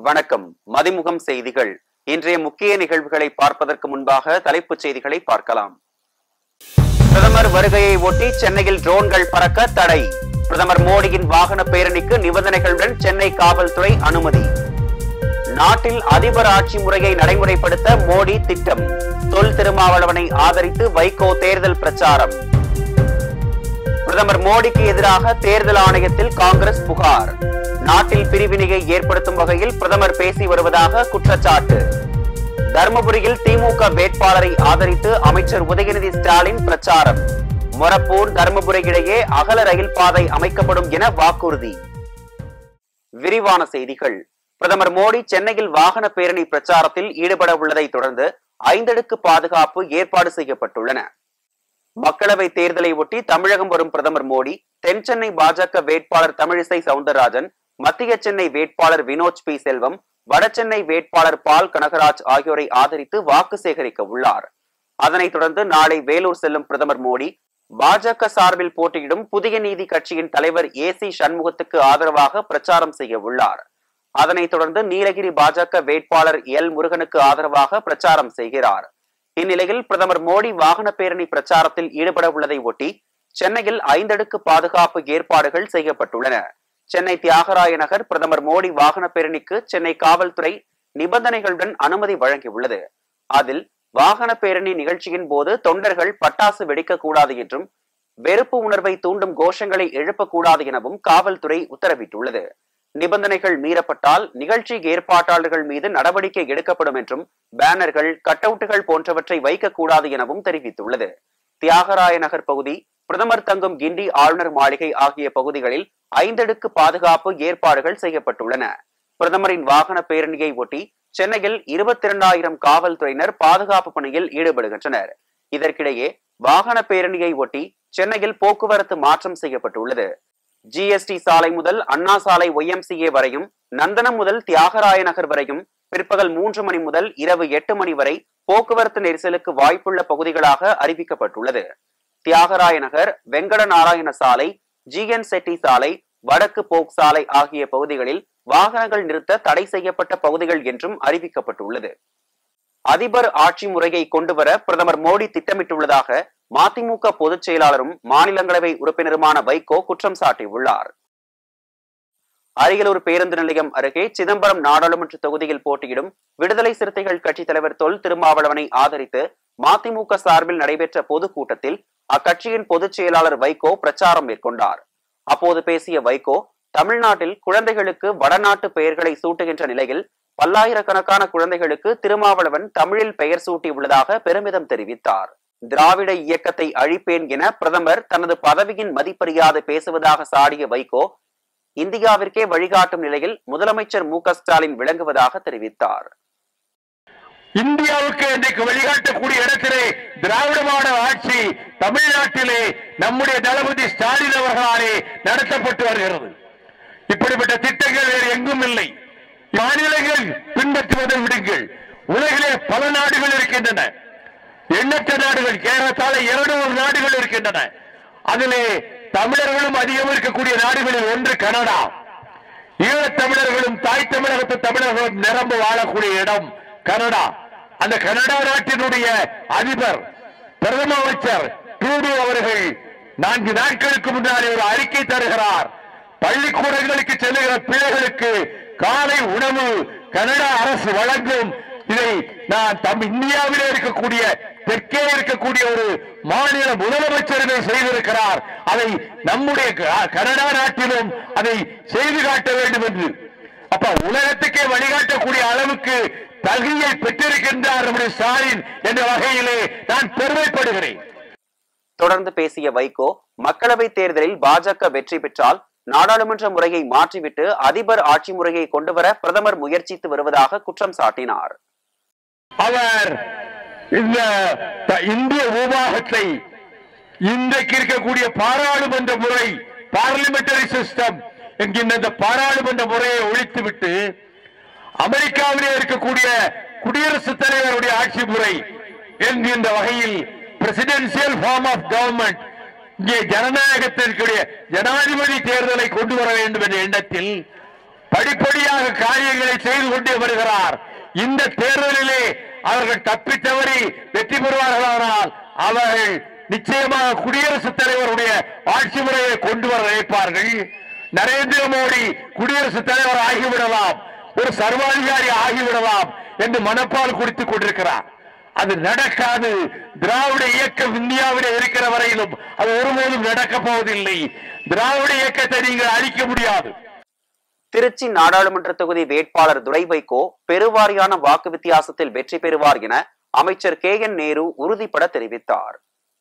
வணக்கம் மதிமுகம் செய்திகள் இன்றைய முக்கிய நிகழ்வுகளை பார்ப்பதற்கு முன்பாக தலைப்புச் செய்திகளை பார்க்கலாம் பிரதமர் வருகையை ஒட்டி சென்னையில் ட்ரோன்கள் பறக்க தடை பிரதமர் மோடியின் வாகன பேரணிக்கு நிபந்தனைகளுடன் சென்னை காவல்துறை அனுமதி நாட்டில் அதிபர் ஆட்சி முறையை நடைமுறைப்படுத்த மோடி திட்டம் தொல் திருமாவளவனை ஆதரித்து வைகோ தேர்தல் பிரச்சாரம் பிரதமர் மோடிக்கு எதிராக தேர்தல் ஆணையத்தில் காங்கிரஸ் புகார் நாட்டில் பிரிவினையை ஏற்படுத்தும் வகையில் பிரதமர் பேசி வருவதாக குற்றச்சாட்டு தர்மபுரியில் திமுக வேட்பாளரை ஆதரித்து அமைச்சர் உதயநிதி ஸ்டாலின் பிரச்சாரம் மொரப்பூர் தர்மபுரி இடையே அகல ரயில் பாதை அமைக்கப்படும் என வாக்குறுதி விரிவான செய்திகள் பிரதமர் மோடி சென்னையில் வாகன பேரணி பிரச்சாரத்தில் ஈடுபட உள்ளதை தொடர்ந்து ஐந்தடுக்கு பாதுகாப்பு ஏற்பாடு செய்யப்பட்டுள்ளன மக்களவை தேர்தலை ஒட்டி தமிழகம் வரும் பிரதமர் மோடி தென் சென்னை பாஜக வேட்பாளர் தமிழிசை சவுந்தரராஜன் மத்திய சென்னை வேட்பாளர் வினோஜ் பி செல்வம் வடசென்னை வேட்பாளர் பால் கனகராஜ் ஆகியோரை ஆதரித்து வாக்கு சேகரிக்க உள்ளார் அதனைத் தொடர்ந்து நாளை வேலூர் செல்லும் பிரதமர் மோடி பாஜக சார்பில் போட்டியிடும் புதிய நீதி கட்சியின் தலைவர் ஏ சி சண்முகத்துக்கு ஆதரவாக பிரச்சாரம் செய்ய உள்ளார் அதனைத் தொடர்ந்து நீலகிரி பாஜக வேட்பாளர் எல் முருகனுக்கு ஆதரவாக பிரச்சாரம் செய்கிறார் இந்நிலையில் பிரதமர் மோடி வாகன பேரணி பிரச்சாரத்தில் ஈடுபட உள்ளதை ஒட்டி சென்னையில் ஐந்தடுக்கு பாதுகாப்பு ஏற்பாடுகள் செய்யப்பட்டுள்ளன சென்னை தியாகராய நகர் பிரதமர் மோடி வாகன பேரணிக்கு சென்னை காவல்துறை நிபந்தனைகளுடன் அனுமதி வழங்கியுள்ளது அதில் வாகன பேரணி நிகழ்ச்சியின் போது தொண்டர்கள் பட்டாசு வெடிக்கக்கூடாது என்றும் வெறுப்பு உணர்வை தூண்டும் கோஷங்களை எழுப்பக்கூடாது எனவும் காவல்துறை உத்தரவிட்டுள்ளது நிபந்தனைகள் மீறப்பட்டால் நிகழ்ச்சி ஏற்பாட்டாளர்கள் மீது நடவடிக்கை எடுக்கப்படும் என்றும் பேனர்கள் கட்டவுட்டுகள் போன்றவற்றை வைக்கக்கூடாது எனவும் தெரிவித்துள்ளது தியாகராய நகர் பகுதி பிரதமர் தங்கும் கிண்டி ஆளுநர் மாளிகை ஆகிய பகுதிகளில் ஐந்தடுக்கு பாதுகாப்பு ஏற்பாடுகள் செய்யப்பட்டுள்ளன பிரதமரின் வாகன பேரணியை ஒட்டி சென்னையில் இருபத்தி இரண்டாயிரம் காவல்துறையினர் பாதுகாப்பு பணியில் ஈடுபடுகின்றனர் இதற்கிடையே வாகன பேரணியை ஒட்டி சென்னையில் போக்குவரத்து மாற்றம் செய்யப்பட்டுள்ளது ஜிஎஸ்டி சாலை முதல் அண்ணா சாலை ஒய்எம்சிஏ வரையும் நந்தனம் முதல் தியாகராய நகர் வரையும் பிற்பகல் மூன்று மணி முதல் இரவு எட்டு மணி வரை போக்குவரத்து நெரிசலுக்கு வாய்ப்புள்ள பகுதிகளாக அறிவிக்கப்பட்டுள்ளது தியாகராய நகர் வெங்கட நாராயண சாலை ஜிஎன் செட்டி சாலை வடக்கு போக் சாலை ஆகிய பகுதிகளில் வாகனங்கள் நிறுத்த தடை செய்யப்பட்ட பகுதிகள் என்றும் அறிவிக்கப்பட்டுள்ளது அதிபர் ஆட்சி முறையை கொண்டுவர பிரதமர் மோடி திட்டமிட்டுள்ளதாக மதிமுக பொதுச் செயலாளரும் மாநிலங்களவை உறுப்பினருமான வைகோ குற்றம் சாட்டியுள்ளார் அரியலூர் பேருந்து நிலையம் அருகே சிதம்பரம் நாடாளுமன்ற தொகுதியில் போட்டியிடும் விடுதலை சிறுத்தைகள் கட்சித் தலைவர் தொல் திருமாவளவனை ஆதரித்து மதிமுக சார்பில் நடைபெற்ற பொதுக்கூட்டத்தில் அக்கட்சியின் பொதுச் செயலாளர் வைகோ பிரச்சாரம் மேற்கொண்டார் அப்போது பேசிய வைகோ தமிழ்நாட்டில் குழந்தைகளுக்கு வடநாட்டு பெயர்களை சூட்டுகின்ற நிலையில் பல்லாயிரக்கணக்கான குழந்தைகளுக்கு திருமாவளவன் தமிழில் பெயர் சூட்டியுள்ளதாக பெருமிதம் தெரிவித்தார் திராவிட இயக்கத்தை அழிப்பேன் என பிரதமர் தனது பதவியின் மதிப்பறியாது பேசுவதாக சாடிய வைகோ இந்தியாவிற்கே வழிகாட்டும் நிலையில் முதலமைச்சர் மு ஸ்டாலின் விளங்குவதாக தெரிவித்தார் இந்தியாவுக்கு இன்றைக்கு வழிகாட்டக்கூடிய இடத்திலே திராவிட மாடல் ஆட்சி தமிழ்நாட்டிலே நம்முடைய தளபதி ஸ்டாலின் அவர்களாலே நடத்தப்பட்டு வருகிறது இப்படிப்பட்ட திட்டங்கள் வேறு எங்கும் இல்லை மாநிலங்கள் பின்பற்றுவதை விடுங்கள் உலகிலே பல நாடுகள் இருக்கின்றன எண்ணற்ற நாடுகள் கேரளத்தால இருநூறு நாடுகள் இருக்கின்றன அதிலே தமிழர்களும் அதிகம் இருக்கக்கூடிய நாடுகளில் ஒன்று கனடா ஈழத் தமிழர்களும் தாய் தமிழகத்து தமிழர்களும் நிரம்ப வாழக்கூடிய இடம் கனடா அந்த கனடா நாட்டினுடைய அதிபர் பிரதம அமைச்சர் ட்ரூடோ அவர்கள் நான்கு நாட்களுக்கு முன்னாடி ஒரு அறிக்கை தருகிறார் பள்ளிக்கூடங்களுக்கு செல்லுகிற பிள்ளைகளுக்கு காலை உணவு கனடா அரசு வழங்கும் இதை நான் தம் இந்தியாவிலே இருக்கக்கூடிய தெற்கே இருக்கக்கூடிய ஒரு மாநில முதலமைச்சருமே செய்திருக்கிறார் அதை நம்முடைய க- கனடா நாட்டிலும் அதை செய்து காட்ட வேண்டும் என்று அப்ப உலகத்துக்கே வழிகாட்டக்கூடிய அளவுக்கு தகுதியை பெற்றிருக்கின்றார் நம்முடைய ஸ்டாலின் என்ற வகையிலே நான் பெருமைப்படுகிறேன் தொடர்ந்து பேசிய வைகோ மக்களவை தேர்தலில் பாஜக வெற்றி பெற்றால் நாடாளுமன்ற முறையை மாற்றிவிட்டு அதிபர் ஆட்சி முறையை கொண்டுவர பிரதமர் முயற்சித்து வருவதாக குற்றம் சாட்டினார் அவர் இந்த த- இந்திய உபாகத்தை இன்றைக்கு இருக்கக்கூடிய பாராளுமன்ற முறை பார்லிமெண்டரி சிஸ்டம் என்கின்ற இந்த பாராளுமன்ற முறையை ஒழித்துவிட்டு அமெரிக்காவிலே இருக்கக்கூடிய குடியரசுத் தலைவருடைய ஆட்சி முறை என்கின்ற வகையில் பிரசிடென்சியல் ஃபார்ம் ஆஃப் கவர்மெண்ட் இங்கே ஜனநாயகத்திற்குரிய ஜனாதிபதி தேர்தலை கொண்டு வர வேண்டும் என்ற எண்ணத்தில் படிப்படியாக காரியங்களை செய்து கொண்டே வருகிறார் இந்த தேர்தலிலே அவர்கள் தப்பித்தவறி வெற்றி பெறுவார்களானால் அவர்கள் நிச்சயமாக குடியரசுத் தலைவருடைய ஆட்சி முறையை கொண்டு வர நினைப்பார்கள் நரேந்திர மோடி குடியரசுத் தலைவர் ஆகிவிடலாம் ஒரு சர்வாதிகாரி ஆகிவிடலாம் என்று மனப்பால் குடித்துக் கொண்டிருக்கிறார் அது நடக்காது திராவிட இயக்கம் இந்தியாவிலே இருக்கிற வரையிலும் அது ஒருபோதும் நடக்கப் போவதில்லை திராவிட இயக்கத்தை நீங்கள் அழிக்க முடியாது திருச்சி நாடாளுமன்ற தொகுதி வேட்பாளர் துரை வைகோ பெருவாரியான வாக்கு வித்தியாசத்தில் வெற்றி பெறுவார் என அமைச்சர் கே என் நேரு உறுதிபட தெரிவித்தார்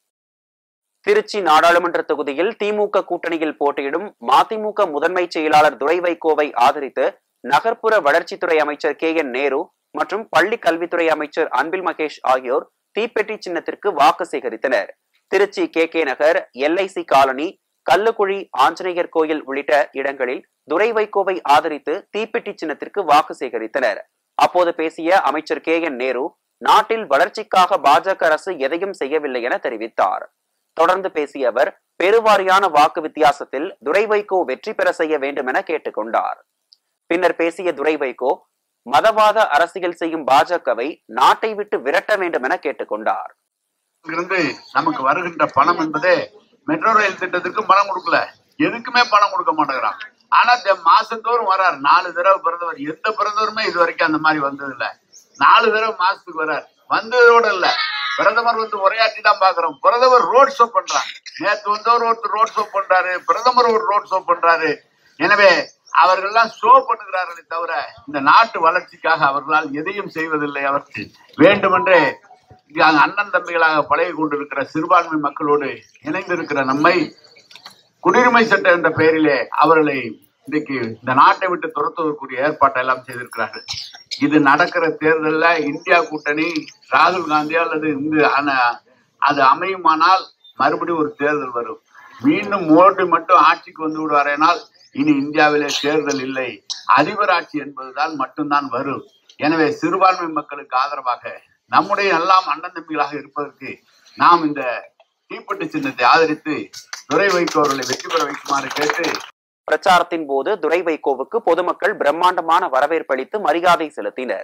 திருச்சி நாடாளுமன்ற தொகுதியில் திமுக கூட்டணியில் போட்டியிடும் மதிமுக முதன்மை செயலாளர் துரை வைகோவை ஆதரித்து நகர்ப்புற வளர்ச்சித்துறை அமைச்சர் கே என் நேரு மற்றும் பள்ளி கல்வித்துறை அமைச்சர் அன்பில் மகேஷ் ஆகியோர் தீப்பெட்டி சின்னத்திற்கு வாக்கு சேகரித்தனர் Tiruchi K K Nagar LIC colony Kallukuzhi Anjaneyar கோயில் உள்ளிட்ட இடங்களில் துரை வைகோவை ஆதரித்து தீப்பெட்டி சின்னத்திற்கு வாக்கு சேகரித்தனர் அப்போது பேசிய அமைச்சர் கே என் நேரு நாட்டில் வளர்ச்சிக்காக பாஜக அரசு எதையும் செய்யவில்லை என தெரிவித்தார் தொடர்ந்து பேசிய அவர் பெருவாரியான வாக்கு வித்தியாசத்தில் துரை வைகோ வெற்றி பெற செய்ய வேண்டும் என கேட்டுக்கொண்டார் பின்னர் பேசிய துரை வைகோ மதவாத அரசியல் செய்யும் பாஜகவை நாட்டை விட்டு விரட்ட வேண்டும் என கேட்டுக்கொண்டார் இருந்து நமக்கு வருகின்ற பணம் என்பதே மெட்ரோ ரயில் திட்டத்திற்கு பணம் கொடுக்கல எதுக்குமே பணம் கொடுக்க மாட்டேங்கிறான் ஆனா தெ- மாசந்தோறும் வரார் நாலு தடவை பிறந்தவர் எந்த பிறந்தவருமே இது வரைக்கும் அந்த மாதிரி வந்தது இல்ல நாலு தடவை மாசத்துக்கு வரார் வந்ததோட இல்ல பிரதமர் வந்து உரையாற்றி தான் பாக்குறோம் பிரதமர் ரோட் ஷோ பண்றாங்க நேத்து வந்தவர் ஒருத்தர் ரோட் ஷோ பண்றாரு பிரதமர் ஒரு ரோட் ஷோ பண்றாரு எனவே அவர்கள்லாம் ஷோ பண்ணுகிறார்களே தவிர இந்த நாட்டு வளர்ச்சிக்காக அவர்களால் எதையும் செய்வதில்லை அவர்கள் வேண்டுமென்றே இங்க அண்ணன் தம்பிகளாக பழகி கொண்டிருக்கிற சிறுபான்மை மக்களோடு இணைந்திருக்கிற நம்மை குடியுரிமை சட்டம் என்ற பெயரிலே அவர்களை இன்றைக்கு இந்த நாட்டை விட்டு துரத்துவதற்குரிய ஏற்பாட்டை எல்லாம் செய்திருக்கிறார்கள் இது நடக்கிற தேர்தல்ல இந்தியா கூட்டணி ராகுல் காந்தி அல்லது இந்த ஆன- அது அமையுமானால் மறுபடியும் ஒரு தேர்தல் வரும் மீண்டும் மோடி மட்டும் ஆட்சிக்கு வந்து விடுவாரேனால் இனி இந்தியாவிலே தேர்தல் இல்லை அதிபர் ஆட்சி என்பதுதான் மட்டும்தான் வரும் எனவே சிறுபான்மை மக்களுக்கு ஆதரவாக நம்முடைய எல்லாம் அண்ணன் தம்பிகளாக இருப்பதற்கு நாம் இந்த தீப்பெட்டி சின்னத்தை ஆதரித்து துறை வைகோ அவர்களை வெற்றி பெற வைக்குமாறு கேட்டு பிரச்சாரத்தின் போது துரை வைகோவுக்கு பொதுமக்கள் பிரம்மாண்டமான வரவேற்பளித்து மரியாதை செலுத்தினர்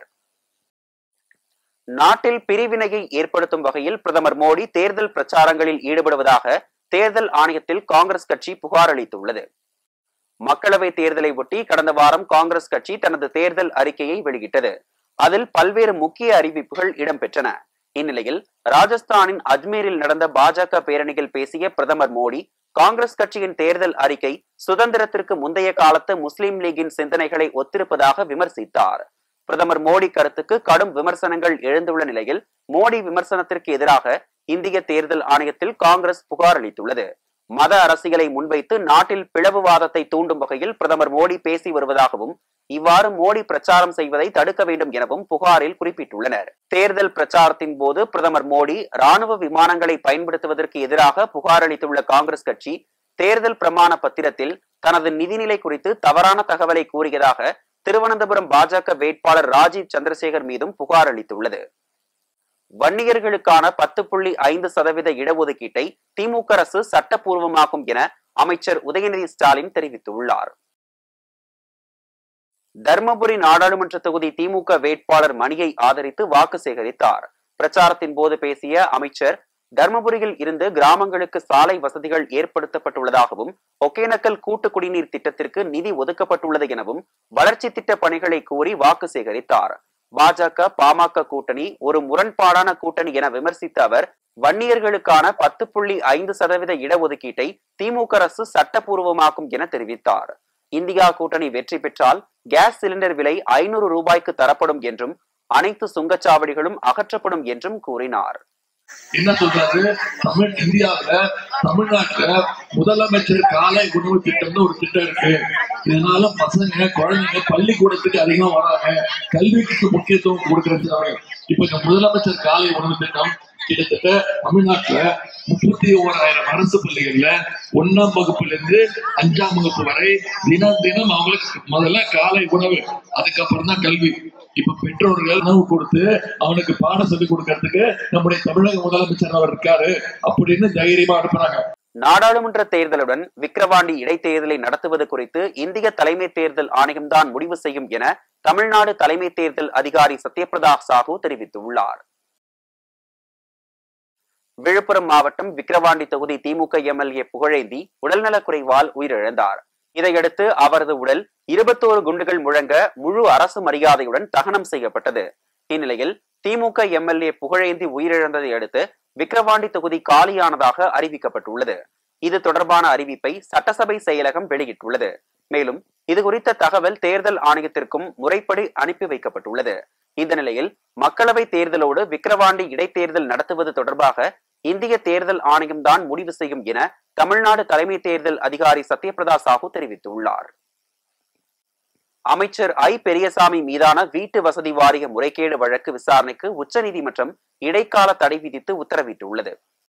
நாட்டில் பிரிவினையை ஏற்படுத்தும் வகையில் பிரதமர் மோடி தேர்தல் பிரச்சாரங்களில் ஈடுபடுவதாக தேர்தல் ஆணையத்தில் காங்கிரஸ் கட்சி புகார் அளித்துள்ளது மக்களவை தேர்தலை ஒட்டி கடந்த வாரம் காங்கிரஸ் கட்சி தனது தேர்தல் அறிக்கையை வெளியிட்டது அதில் பல்வேறு முக்கிய அறிவிப்புகள் இடம்பெற்றன இந்நிலையில் ராஜஸ்தானின் அஜ்மீரில் நடந்த பாஜக பேரணியில் பேசிய பிரதமர் மோடி காங்கிரஸ் கட்சியின் தேர்தல் அறிக்கை சுதந்திரத்திற்கு முந்தைய காலத்து முஸ்லிம் லீகின் சிந்தனைகளை ஒத்திருப்பதாக விமர்சித்தார் பிரதமர் மோடி கருத்துக்கு கடும் விமர்சனங்கள் எழுந்துள்ள நிலையில் மோடி விமர்சனத்திற்கு எதிராக இந்திய தேர்தல் ஆணையத்தில் காங்கிரஸ் புகார் அளித்துள்ளது மத அரசியலை முன்வைத்து நாட்டில் பிளவுவாதத்தை தூண்டும் வகையில் பிரதமர் மோடி பேசி வருவதாகவும் இவ்வாறு மோடி பிரச்சாரம் செய்வதை தடுக்க வேண்டும் எனவும் புகாரில் குறிப்பிட்டுள்ளனர் தேர்தல் பிரச்சாரத்தின் போது பிரதமர் மோடி ராணுவ விமானங்களை பயன்படுத்துவதற்கு எதிராக புகார் அளித்துள்ள காங்கிரஸ் கட்சி தேர்தல் பிரமாண பத்திரத்தில் தனது நிதிநிலை குறித்து தவறான தகவலை கூறியதாக திருவனந்தபுரம் பாஜக வேட்பாளர் ராஜீவ் சந்திரசேகர் மீதும் புகார் அளித்துள்ளது வன்னியர்களுக்கான பத்து புள்ளி ஐந்து சதவீத இடஒதுக்கீட்டை திமுக அரசு சட்டப்பூர்வமாக்கும் என அமைச்சர் உதயநிதி ஸ்டாலின் தெரிவித்துள்ளார் தர்மபுரி நாடாளுமன்ற தொகுதி திமுக வேட்பாளர் மணியை ஆதரித்து வாக்கு சேகரித்தார் பிரச்சாரத்தின் போது பேசிய அமைச்சர் தர்மபுரியில் இருந்து கிராமங்களுக்கு சாலை வசதிகள் ஏற்படுத்தப்பட்டுள்ளதாகவும் ஒகேனக்கல் கூட்டு குடிநீர் திட்டத்திற்கு நிதி ஒதுக்கப்பட்டுள்ளது எனவும் வளர்ச்சி திட்ட பணிகளை கூறி வாக்கு சேகரித்தார் பாஜக பாமக கூட்டணி ஒரு முரண்பாடான கூட்டணி என விமர்சித்த அவர் வன்னியர்களுக்கான பத்து புள்ளி ஐந்து சதவீத இடஒதுக்கீட்டை திமுக அரசு சட்டப்பூர்வமாக்கும் என தெரிவித்தார் இந்தியா கூட்டணி வெற்றி பெற்றால் கேஸ் சிலிண்டர் விலை ஐநூறு ரூபாய்க்கு தரப்படும் என்றும் அனைத்து சுங்கச்சாவடிகளும் அகற்றப்படும் என்றும் கூறினார் என்ன சொல்றாரு தமிழ் இந்தியாவுல தமிழ்நாட்டுல முதலமைச்சர் காலை உணவு திட்டம்னு ஒரு திட்டம் இருக்கு இதனால பசங்க குழந்தைங்க பள்ளிக்கூடத்துக்கு அதிகமா வராங்க கல்விக்கு முக்கியத்துவம் கொடுக்கறது இப்ப இந்த முதலமைச்சர் காலை உணவு திட்டம் கிட்டத்தட்ட தமிழ்நாட்டுல முப்பத்தி ஓராயிரம் அரசு பள்ளிகள்ல ஒன்னாம் வகுப்புல இருந்து அஞ்சாம் வகுப்பு வரை தினம் தினம் அவங்களுக்கு முதல்ல காலை உணவு அதுக்கப்புறம் தான் கல்வி இப்ப பெற்றோர்கள் உணவு கொடுத்து அவனுக்கு பாடம் சொல்லி கொடுக்கறதுக்கு நம்முடைய தமிழக முதலமைச்சர் அவர் இருக்காரு அப்படின்னு தைரியமா அனுப்புறாங்க நாடாளுமன்ற தேர்தலுடன் விக்கிரவாண்டி இடைத்தேர்தலை நடத்துவது குறித்து இந்திய தலைமை தேர்தல் ஆணையம்தான் முடிவு செய்யும் என தமிழ்நாடு தலைமை தேர்தல் அதிகாரி சத்யபிரதா சாஹூ தெரிவித்துள்ளார் விழுப்புரம் மாவட்டம் விக்கிரவாண்டி தொகுதி திமுக எம்எல்ஏ புகழேந்தி உடல்நலக்குறைவால் உயிரிழந்தார் இதையடுத்து அவரது உடல் இருபத்தோரு குண்டுகள் முழங்க முழு அரசு மரியாதையுடன் தகனம் செய்யப்பட்டது இந்நிலையில் திமுக எம்எல்ஏ புகழேந்தி உயிரிழந்ததை அடுத்து விக்கிரவாண்டி தொகுதி காலியானதாக அறிவிக்கப்பட்டுள்ளது இது தொடர்பான அறிவிப்பை சட்டசபை செயலகம் வெளியிட்டுள்ளது மேலும் இது குறித்த தகவல் தேர்தல் ஆணையத்திற்கும் முறைப்படி அனுப்பி வைக்கப்பட்டுள்ளது இந்த நிலையில் மக்களவை தேர்தலோடு விக்கிரவாண்டி இடைத்தேர்தல் நடத்துவது தொடர்பாக இந்திய தேர்தல் ஆணையம்தான் முடிவு செய்யும் என தமிழ்நாடு தலைமை தேர்தல் அதிகாரி சத்யபிரதா சாஹூ தெரிவித்துள்ளார் அமைச்சர் ஐ பெரியசாமி மீதான வீட்டு வசதி வாரிய முறைகேடு வழக்கு விசாரணைக்கு உச்சநீதிமன்றம் இடைக்கால தடை விதித்து உத்தரவிட்டுள்ளது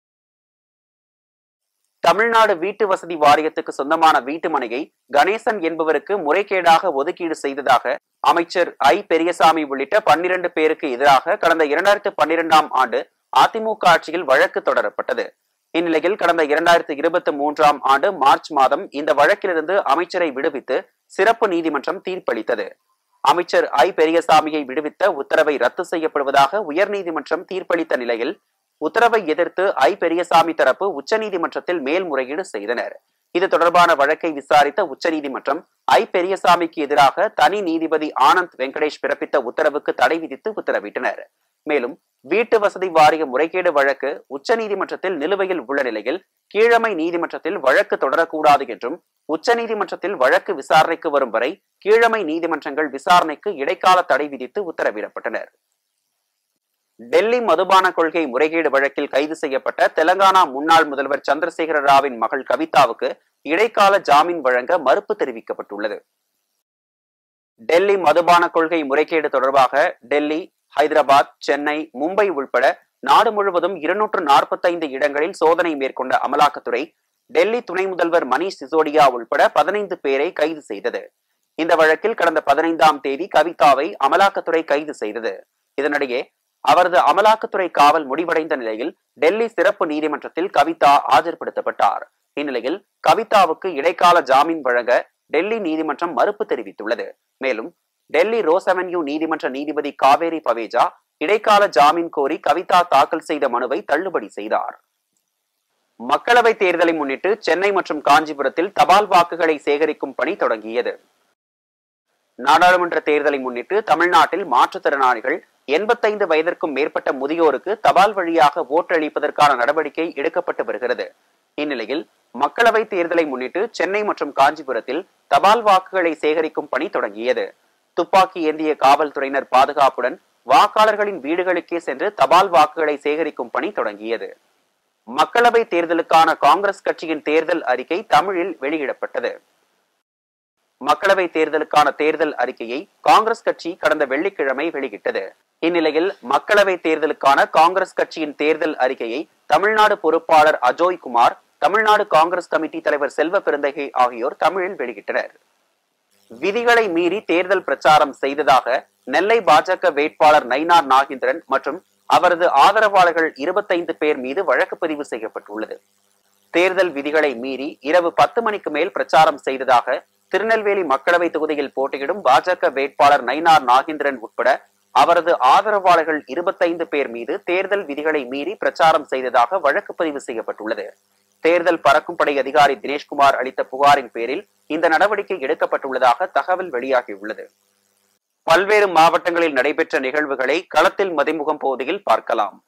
தமிழ்நாடு வீட்டு வசதி வாரியத்துக்கு சொந்தமான வீட்டு மனையை கணேசன் என்பவருக்கு முறைகேடாக ஒதுக்கீடு செய்ததாக அமைச்சர் ஐ பெரியசாமி உள்ளிட்ட பன்னிரண்டு பேருக்கு எதிராக கடந்த இரண்டாயிரத்து பன்னிரெண்டாம் ஆண்டு அதிமுக ஆட்சியில் வழக்கு தொடரப்பட்டது இந்நிலையில் கடந்த இரண்டாயிரத்து இருபத்தி மூன்றாம் ஆண்டு மார்ச் மாதம் இந்த வழக்கிலிருந்து அமைச்சரை விடுவித்து சிறப்பு நீதிமன்றம் தீர்ப்பளித்தது அமைச்சர் ஐ பெரியசாமியை விடுவித்த உத்தரவை ரத்து செய்யப்படுவதாக உயர்நீதிமன்றம் தீர்ப்பளித்த நிலையில் உத்தரவை எதிர்த்து ஐ பெரியசாமி தரப்பு உச்சநீதிமன்றத்தில் மேல்முறையீடு செய்தனர் இது தொடர்பான வழக்கை விசாரித்த உச்சநீதிமன்றம் ஐ பெரியசாமிக்கு எதிராக தனி நீதிபதி ஆனந்த் வெங்கடேஷ் பிறப்பித்த உத்தரவுக்கு தடை விதித்து உத்தரவிட்டனர் மேலும் வீட்டு வசதி வாரிய முறைகேடு வழக்கு உச்சநீதிமன்றத்தில் நிலுவையில் உள்ள நிலையில் கீழமை நீதிமன்றத்தில் வழக்கு தொடரக்கூடாது என்றும் உச்சநீதிமன்றத்தில் வழக்கு விசாரணைக்கு வரும் வரை கீழமை நீதிமன்றங்கள் விசாரணைக்கு இடைக்கால தடை விதித்து உத்தரவிடப்பட்டனர் டெல்லி மதுபான கொள்கை முறைகேடு வழக்கில் கைது செய்யப்பட்ட தெலங்கானா முன்னாள் முதல்வர் சந்திரசேகர ராவின் மகள் கவிதாவுக்கு இடைக்கால ஜாமீன் வழங்க மறுப்பு தெரிவிக்கப்பட்டுள்ளது டெல்லி மதுபான கொள்கை முறைகேடு தொடர்பாக டெல்லி ஹைதராபாத் சென்னை மும்பை உள்பட நாடு முழுவதும் இருநூற்று நாற்பத்தைந்து இடங்களில் சோதனை மேற்கொண்ட அமலாக்கத்துறை டெல்லி துணை முதல்வர் மணீஷ் சிசோடியா உள்பட பதினைந்து பேரை கைது செய்தது இந்த வழக்கில் கடந்த பதினைந்தாம் தேதி கவிதாவை அமலாக்கத்துறை கைது செய்தது இதனிடையே அவரது அமலாக்கத்துறை காவல் முடிவடைந்த நிலையில் டெல்லி சிறப்பு நீதிமன்றத்தில் கவிதா ஆஜர்படுத்தப்பட்டார் இந்நிலையில் கவிதாவுக்கு இடைக்கால ஜாமீன் வழங்க டெல்லி நீதிமன்றம் மறுப்பு தெரிவித்துள்ளது மேலும் டெல்லி ரோஸ் அவென்யூ நீதிமன்ற நீதிபதி காவேரி பவேஜா இடைக்கால ஜாமீன் கோரி கவிதா தாக்கல் செய்த மனுவை தள்ளுபடி செய்தார் மக்களவை தேர்தலை முன்னிட்டு சென்னை மற்றும் காஞ்சிபுரத்தில் தபால் வாக்குகளை சேகரிக்கும் பணி தொடங்கியது நாடாளுமன்ற தேர்தலை முன்னிட்டு தமிழ்நாட்டில் மாற்றுத்திறனாளிகள் எண்பத்தைந்து வயதிற்கும் மேற்பட்ட முதியோருக்கு தபால் வழியாக ஓட்டளிப்பதற்கான நடவடிக்கை எடுக்கப்பட்டு வருகிறது இந்நிலையில் மக்களவை தேர்தலை முன்னிட்டு சென்னை மற்றும் காஞ்சிபுரத்தில் தபால் வாக்குகளை சேகரிக்கும் பணி தொடங்கியது துப்பாக்கி ஏந்திய காவல்துறையினர் பாதுகாப்புடன் வாக்காளர்களின் வீடுகளுக்கே சென்று தபால் வாக்குகளை சேகரிக்கும் பணி தொடங்கியது மக்களவை தேர்தலுக்கான காங்கிரஸ் கட்சியின் தேர்தல் அறிக்கை தமிழில் வெளியிடப்பட்டது மக்களவை தேர்தலுக்கான தேர்தல் அறிக்கையை காங்கிரஸ் கட்சி கடந்த வெள்ளிக்கிழமை வெளியிட்டது இந்நிலையில் மக்களவை தேர்தலுக்கான காங்கிரஸ் கட்சியின் தேர்தல் அறிக்கையை தமிழ்நாடு பொறுப்பாளர் அஜோய் குமார் தமிழ்நாடு காங்கிரஸ் கமிட்டி தலைவர் செல்வ பெருந்தகை ஆகியோர் தமிழில் வெளியிட்டனர் விதிகளை மீறி தேர்தல் பிரச்சாரம் செய்ததாக நெல்லை பாஜக வேட்பாளர் நயினார் நாகேந்திரன் மற்றும் அவரது ஆதரவாளர்கள் இருபத்தைந்து பேர் மீது வழக்கு பதிவு செய்யப்பட்டுள்ளது தேர்தல் விதிகளை மீறி இரவு பத்து மணிக்கு மேல் பிரச்சாரம் செய்ததாக திருநெல்வேலி மக்களவை தொகுதியில் போட்டியிடும் பாஜக வேட்பாளர் நயினார் நாகேந்திரன் உட்பட அவரது ஆதரவாளர்கள் இருபத்தைந்து பேர் மீது தேர்தல் விதிகளை மீறி பிரச்சாரம் செய்ததாக வழக்கு பதிவு செய்யப்பட்டுள்ளது தேர்தல் பறக்கும் படை அதிகாரி தினேஷ்குமார் அளித்த புகாரின் பேரில் இந்த நடவடிக்கை எடுக்கப்பட்டுள்ளதாக தகவல் வெளியாகியுள்ளது பல்வேறு மாவட்டங்களில் நடைபெற்ற நிகழ்வுகளை களத்தில் மதிமுகம் பகுதியில் பார்க்கலாம்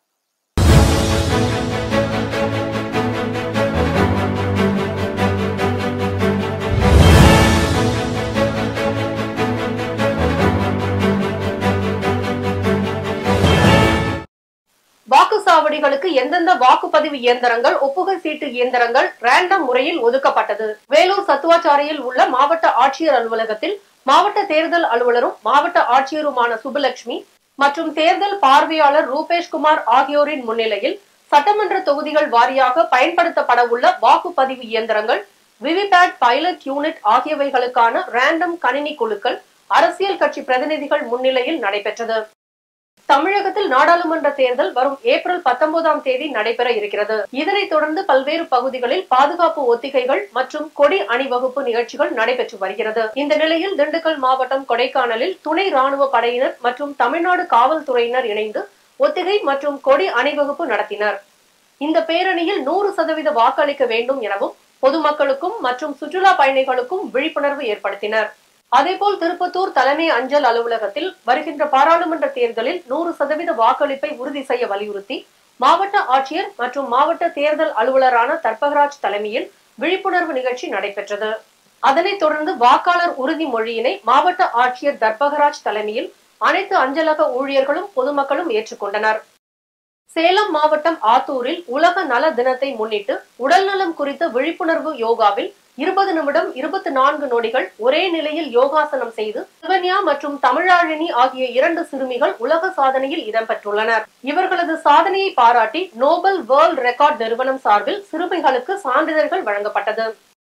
வாக்குச்சாவடிகளுக்கு எந்தெந்த வாக்குப்பதிவு இயந்திரங்கள் ஒப்புகை சீட்டு இயந்திரங்கள் ரேண்டம் முறையில் ஒதுக்கப்பட்டது வேலூர் சத்துவாச்சாரியில் உள்ள மாவட்ட ஆட்சியர் அலுவலகத்தில் மாவட்ட தேர்தல் அலுவலரும் மாவட்ட ஆட்சியருமான சுபலட்சுமி மற்றும் தேர்தல் பார்வையாளர் ரூபேஷ்குமார் ஆகியோரின் முன்னிலையில் சட்டமன்ற தொகுதிகள் வாரியாக பயன்படுத்தப்பட உள்ள வாக்குப்பதிவு இயந்திரங்கள் விவிபேட் பைலட் யூனிட் ஆகியவைகளுக்கான ரேண்டம் கணினி குழுக்கள் அரசியல் கட்சி பிரதிநிதிகள் முன்னிலையில் நடைபெற்றது தமிழகத்தில் நாடாளுமன்ற தேர்தல் வரும் ஏப்ரல் பத்தொன்பதாம் தேதி நடைபெற இருக்கிறது இதனைத் தொடர்ந்து பல்வேறு பகுதிகளில் பாதுகாப்பு ஒத்திகைகள் மற்றும் கொடி அணிவகுப்பு நிகழ்ச்சிகள் நடைபெற்று வருகிறது இந்த நிலையில் திண்டுக்கல் மாவட்டம் கொடைக்கானலில் துணை ராணுவ படையினர் மற்றும் தமிழ்நாடு காவல்துறையினர் இணைந்து ஒத்திகை மற்றும் கொடி அணிவகுப்பு நடத்தினர் இந்த பேரணியில் நூறு சதவீத வாக்களிக்க வேண்டும் எனவும் பொதுமக்களுக்கும் மற்றும் சுற்றுலா பயணிகளுக்கும் விழிப்புணர்வு ஏற்படுத்தினர் அதேபோல் திருப்பத்தூர் தலைமை அஞ்சல் அலுவலகத்தில் வருகின்ற பாராளுமன்ற தேர்தலில் நூறு சதவீத வாக்களிப்பை உறுதி செய்ய வலியுறுத்தி மாவட்ட ஆட்சியர் மற்றும் மாவட்ட தேர்தல் அலுவலரான தர்பகராஜ் தலைமையில் விழிப்புணர்வு நிகழ்ச்சி நடைபெற்றது அதனைத் தொடர்ந்து வாக்காளர் உறுதிமொழியினை மாவட்ட ஆட்சியர் தர்பகராஜ் தலைமையில் அனைத்து அஞ்சலக ஊழியர்களும் பொதுமக்களும் ஏற்றுக்கொண்டனர் சேலம் மாவட்டம் ஆத்தூரில் உலக நல தினத்தை முன்னிட்டு உடல்நலம் குறித்த விழிப்புணர்வு யோகாவில் இருபது நிமிடம் இருபத்தி நான்கு நொடிகள் ஒரே நிலையில் யோகாசனம் செய்து சிவன்யா மற்றும் தமிழாழினி ஆகிய இரண்டு சிறுமிகள் உலக சாதனையில் இடம்பெற்றுள்ளனர் இவர்களது சாதனையை பாராட்டி நோபல் வேர்ல்ட் ரெக்கார்ட் நிறுவனம் சார்பில் சிறுமிகளுக்கு சான்றிதழ்கள் வழங்கப்பட்டது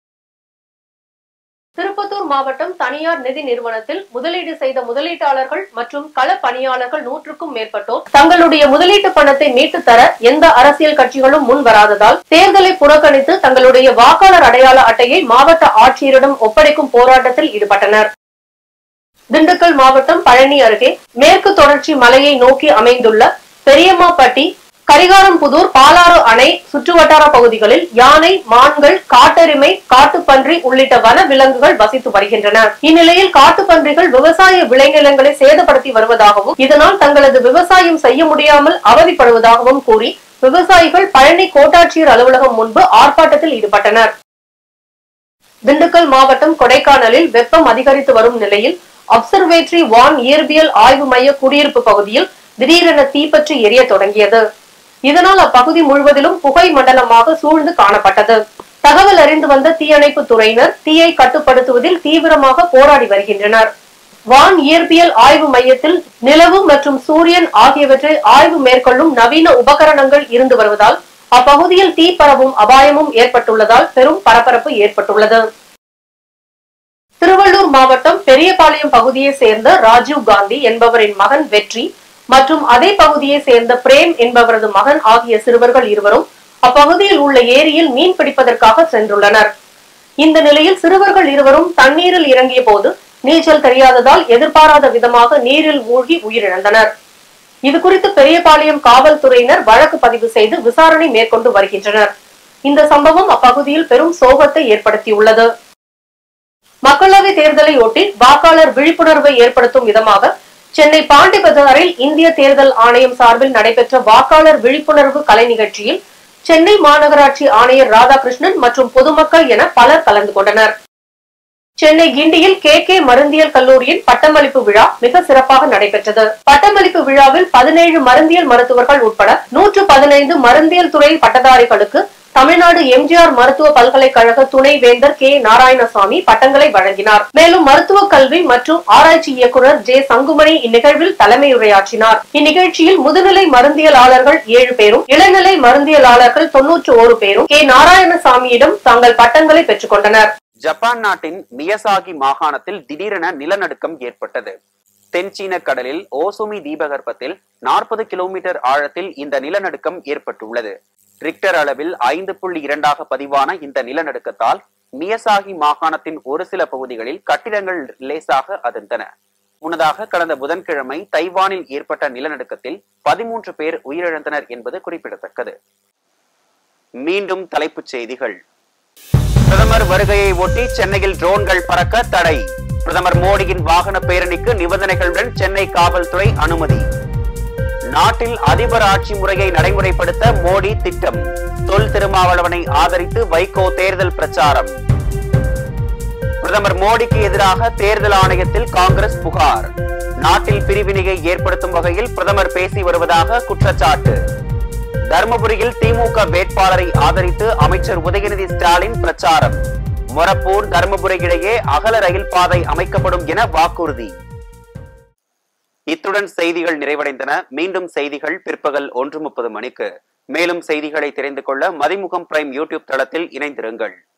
திருப்பத்தூர் மாவட்டம் தனியார் நிதி நிறுவனத்தில் முதலீடு செய்த முதலீட்டாளர்கள் மற்றும் கள பணியாளர்கள் நூற்றுக்கும் மேற்பட்டோர் தங்களுடைய முதலீட்டு பணத்தை மீட்டு தர எந்த அரசியல் கட்சிகளும் முன் வராததால் தேர்தலை புறக்கணித்து தங்களுடைய வாக்காளர் அடையாள அட்டையை மாவட்ட ஆட்சியரிடம் ஒப்படைக்கும் போராட்டத்தில் ஈடுபட்டனர் திண்டுக்கல் மாவட்டம் பழனி அருகே மேற்கு தொடர்ச்சி மலையை நோக்கி அமைந்துள்ள பெரியம்மாப்பட்டி கரிகாரம்புதூர் பாலாறு அணை சுற்றுவட்டார பகுதிகளில் யானை மான்கள் காட்டெருமை காட்டுப்பன்றி உள்ளிட்ட வன விலங்குகள் வசித்து வருகின்றன இந்நிலையில் காட்டுப்பன்றிகள் விவசாய விளைநிலங்களை சேதப்படுத்தி வருவதாகவும் இதனால் தங்களது விவசாயம் செய்ய முடியாமல் அவதிப்படுவதாகவும் கூறி விவசாயிகள் பழனி கோட்டாட்சியர் அலுவலகம் முன்பு ஆர்ப்பாட்டத்தில் ஈடுபட்டனர் திண்டுக்கல் மாவட்டம் கொடைக்கானலில் வெப்பம் அதிகரித்து வரும் நிலையில் அப்சர்வேட்டரி வான் இயற்பியல் ஆய்வு மைய குடியிருப்பு பகுதியில் திடீரென தீப்பற்றி எரிய தொடங்கியது இதனால் அப்பகுதி முழுவதிலும் புகை மண்டலமாக சூழ்ந்து காணப்பட்டது தகவல் அறிந்து வந்த தீயணைப்பு துறையினர் தீயை கட்டுப்படுத்துவதில் தீவிரமாக போராடி வருகின்றனர் வான் இயற்பியல் ஆய்வு மையத்தில் நிலவு மற்றும் சூரியன் ஆகியவற்றை ஆய்வு மேற்கொள்ளும் நவீன உபகரணங்கள் இருந்து வருவதால் அப்பகுதியில் தீ பரவும் அபாயமும் ஏற்பட்டுள்ளதால் பெரும் பரபரப்பு ஏற்பட்டுள்ளது திருவள்ளூர் மாவட்டம் பெரியபாளையம் பகுதியை சேர்ந்த ராஜீவ் காந்தி என்பவரின் மகன் வெற்றி மற்றும் அதே பகுதியை சேர்ந்த பிரேம் என்பவரது மகன் ஆகிய சிறுவர்கள் இருவரும் அப்பகுதியில் உள்ள ஏரியில் மீன் பிடிப்பதற்காக சென்றுள்ளனர் இந்த நிலையில் சிறுவர்கள் இருவரும் தண்ணீரில் இறங்கிய போது நீச்சல் தெரியாததால் எதிர்பாராத விதமாக நீரில் மூழ்கி உயிரிழந்தனர் இது குறித்து பெரியபாளையம் காவல்துறையினர் வழக்கு பதிவு செய்து விசாரணை மேற்கொண்டு வருகின்றனர் இந்த சம்பவம் அப்பகுதியில் பெரும் சோகத்தை ஏற்படுத்தியுள்ளது மக்களவை தேர்தலை ஒட்டி வாக்காளர் விழிப்புணர்வை ஏற்படுத்தும் விதமாக சென்னை பாண்டி பஜாரில் இந்திய தேர்தல் ஆணையம் சார்பில் நடைபெற்ற வாக்காளர் விழிப்புணர்வு கலை நிகழ்ச்சியில் சென்னை மாநகராட்சி ஆணையர் ராதாகிருஷ்ணன் மற்றும் பொதுமக்கள் என பலர் கலந்து கொண்டனர் சென்னை கிண்டியில் கே கே மருந்தியல் கல்லூரியின் பட்டமளிப்பு விழா மிக சிறப்பாக நடைபெற்றது பட்டமளிப்பு விழாவில் பதினேழு மருந்தியல் மருத்துவர்கள் உட்பட நூற்று பதினைந்து மருந்தியல் துறை பட்டதாரிகளுக்கு தமிழ்நாடு எம்ஜிஆர் மருத்துவ பல்கலைக்கழக துணை வேந்தர் கே நாராயணசாமி பட்டங்களை வழங்கினார் மேலும் மருத்துவ கல்வி மற்றும் ஆராய்ச்சி இயக்குனர் ஜே சங்குமணி இந்நிகழ்வில் தலைமையுரையாற்றினார் இந்நிகழ்ச்சியில் முதுநிலை மருந்தியலாளர்கள் ஏழு பேரும் இளநிலை மருந்தியலாளர்கள் தொன்னூற்று ஒரு பேரும் கே நாராயணசாமியிடம் தங்கள் பட்டங்களை பெற்றுக் கொண்டனர் ஜப்பான் நாட்டின் மியசாகி மாகாணத்தில் திடீரென நிலநடுக்கம் ஏற்பட்டது தென்சீன கடலில் ஓசுமி தீபகற்பத்தில் நாற்பது கிலோமீட்டர் ஆழத்தில் இந்த நிலநடுக்கம் ஏற்பட்டுள்ளது ரிக்டர் அளவில் ஐந்து புள்ளி இரண்டாக பதிவான இந்த நிலநடுக்கத்தால் மியசாகி மாகாணத்தின் ஒரு சில பகுதிகளில் கட்டிடங்கள் லேசாக அதிர்ந்தன முன்னதாக கடந்த புதன்கிழமை தைவானில் ஏற்பட்ட நிலநடுக்கத்தில் பதிமூன்று பேர் உயிரிழந்தனர் என்பது குறிப்பிடத்தக்கது மீண்டும் தலைப்புச் செய்திகள் பிரதமர் வருகையை ஒட்டி சென்னையில் ட்ரோன்கள் பறக்க தடை பிரதமர் மோடியின் வாகன பேரணிக்கு நிபந்தனைகளுடன் சென்னை காவல்துறை அனுமதி நாட்டில் அதிபர் ஆட்சி முறையை நடைமுறைப்படுத்த மோடி திட்டம் தொல் திருமாவளவனை ஆதரித்து வைகோ தேர்தல் பிரச்சாரம் பிரதமர் மோடிக்கு எதிராக தேர்தல் ஆணையத்தில் காங்கிரஸ் புகார் நாட்டில் பிரிவினையை ஏற்படுத்தும் வகையில் பிரதமர் பேசி வருவதாக குற்றச்சாட்டு தர்மபுரியில் திமுக வேட்பாளரை ஆதரித்து அமைச்சர் உதயநிதி ஸ்டாலின் பிரச்சாரம் மொரப்பூர் தர்மபுரி இடையே அகல ரயில் பாதை அமைக்கப்படும் என வாக்குறுதி இத்துடன் செய்திகள் நிறைவடைந்தன மீண்டும் செய்திகள் பிற்பகல் ஒன்று முப்பது மணிக்கு மேலும் செய்திகளை தெரிந்து கொள்ள மதிமுகம் பிரைம் யூடியூப் தளத்தில் இணைந்திருங்கள்